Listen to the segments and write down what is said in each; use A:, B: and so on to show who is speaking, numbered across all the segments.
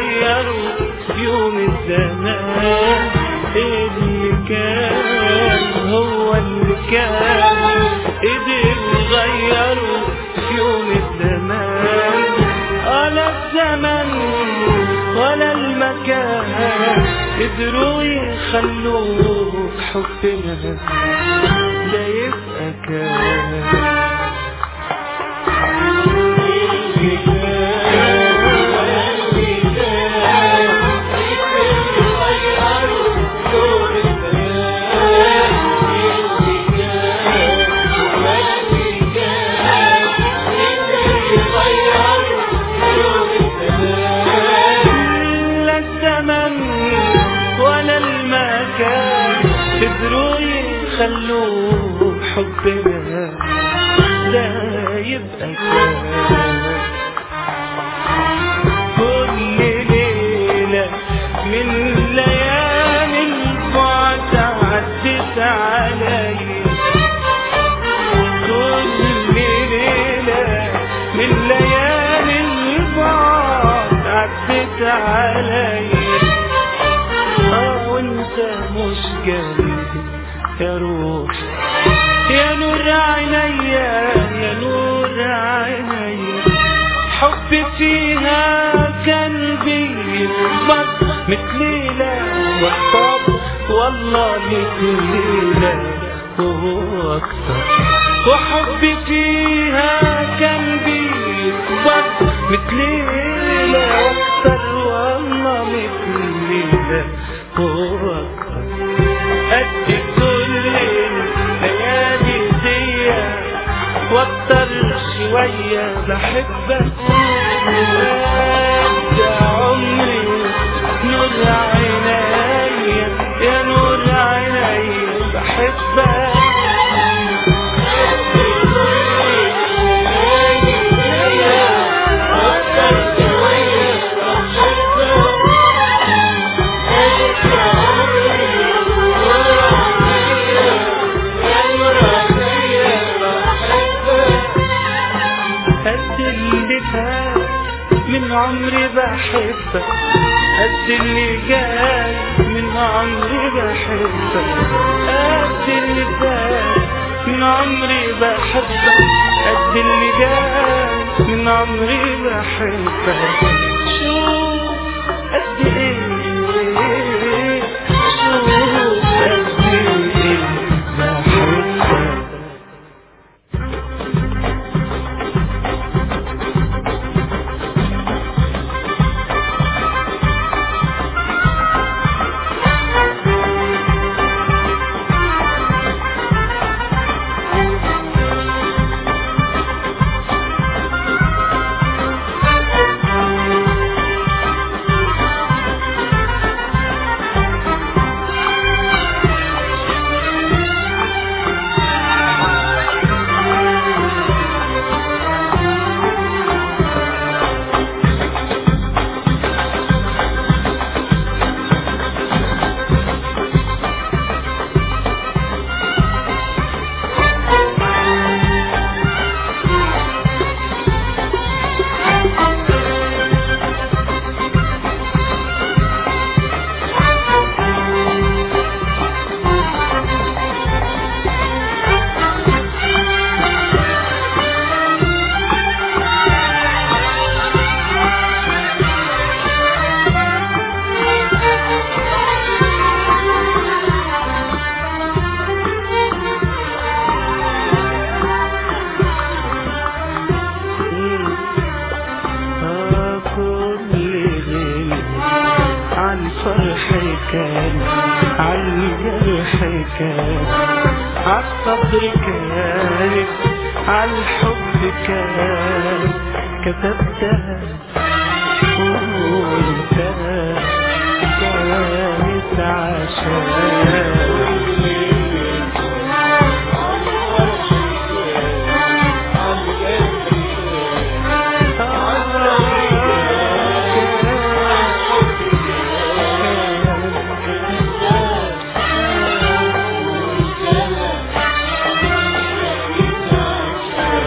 A: غيروا يوم الزمان اللي كان هو اللي كان قدر يغيروا يوم الزمان ولا الزمن ولا المكان قدروا يخلوه حبنا ده يبقى كان لا الزمن ولا المكان قدروا يخلوه حبنا ده يبقى كان كل ليلة من ليالي البعد عدت علي كل ليلة من ليالي البعد عدت علي اه وانت مش جنبي يا روح يا نور عينيا يا نور عينيا حبي فيها كان بيكبر مثل ليلة واحتار والله مثل ليلة وهو أكتر وحبي فيها كان بيكبر مثل ليلة واحتار والله مثل ليلة وهو أكتر قد كل الليالي دي واكتر شوية بحبك قد عمري نور عينيا يا نور عينيا بحبك قد اللي فات من عمري بحبك قد اللي جاي من عمري بحبك قد اللي فات من عمري بحبك قد اللي جاي من عمري بحبك شوف قد ايه شوف قد ايه بحبك آه كل ليل عن فرح كان عن جرح كان عالصبر كان عالحب كان كتبتها وانت كانت عشان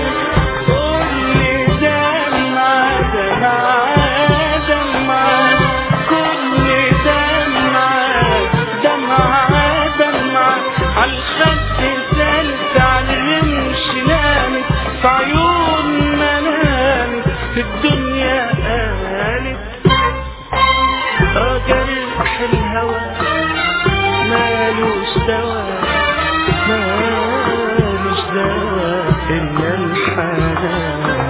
A: كل دمعة دمعة دمعة عالخد سالت عالرمش نامت في عيون منامت في الدنيا قالت اه جرح الهوى مالوش دواء مالوش دواء إلا الحنان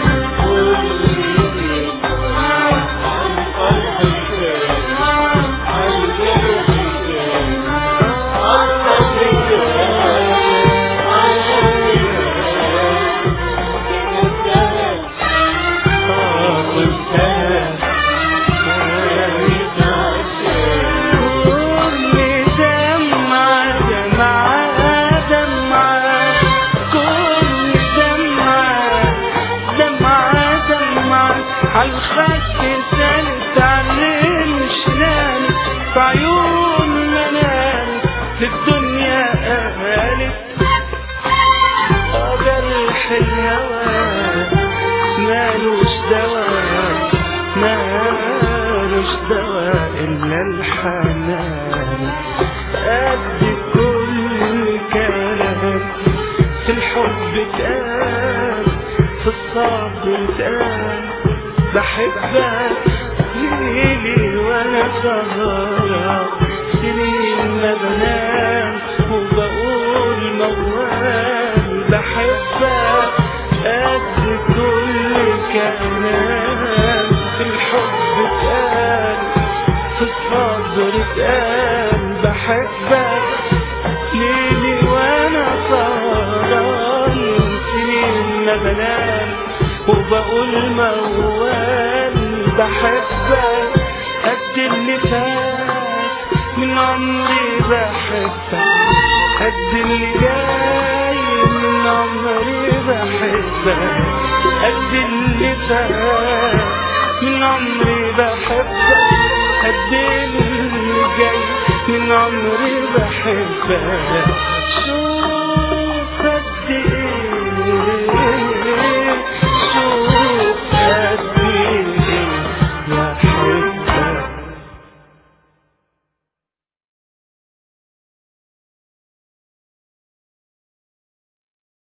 A: آه قلتها كل دمعة دمعة دمعة كل دمعة دمعة دمعة عالخد سالت عالرمش نامت في عيون منامت في الدنيا قالت آه جرح الهوى مالوش دواء مالوش دواء إلا الحنان قد كل كلام في الحب اتقال في الصبر اتقال بحبك ليلي وانا سهران سنين ما بنام وبقول موال بحبك قد كل كلام في الحب اتقال في الصبر اتقال بحبك ليلي وانا سهران سنين ما بنام وبقول موال بحبك قد اللي فات من عمري بحبك قد اللي جاي من عمري بحبك قد اللي فات من عمري بحبك قد اللي جاي من عمري بحبك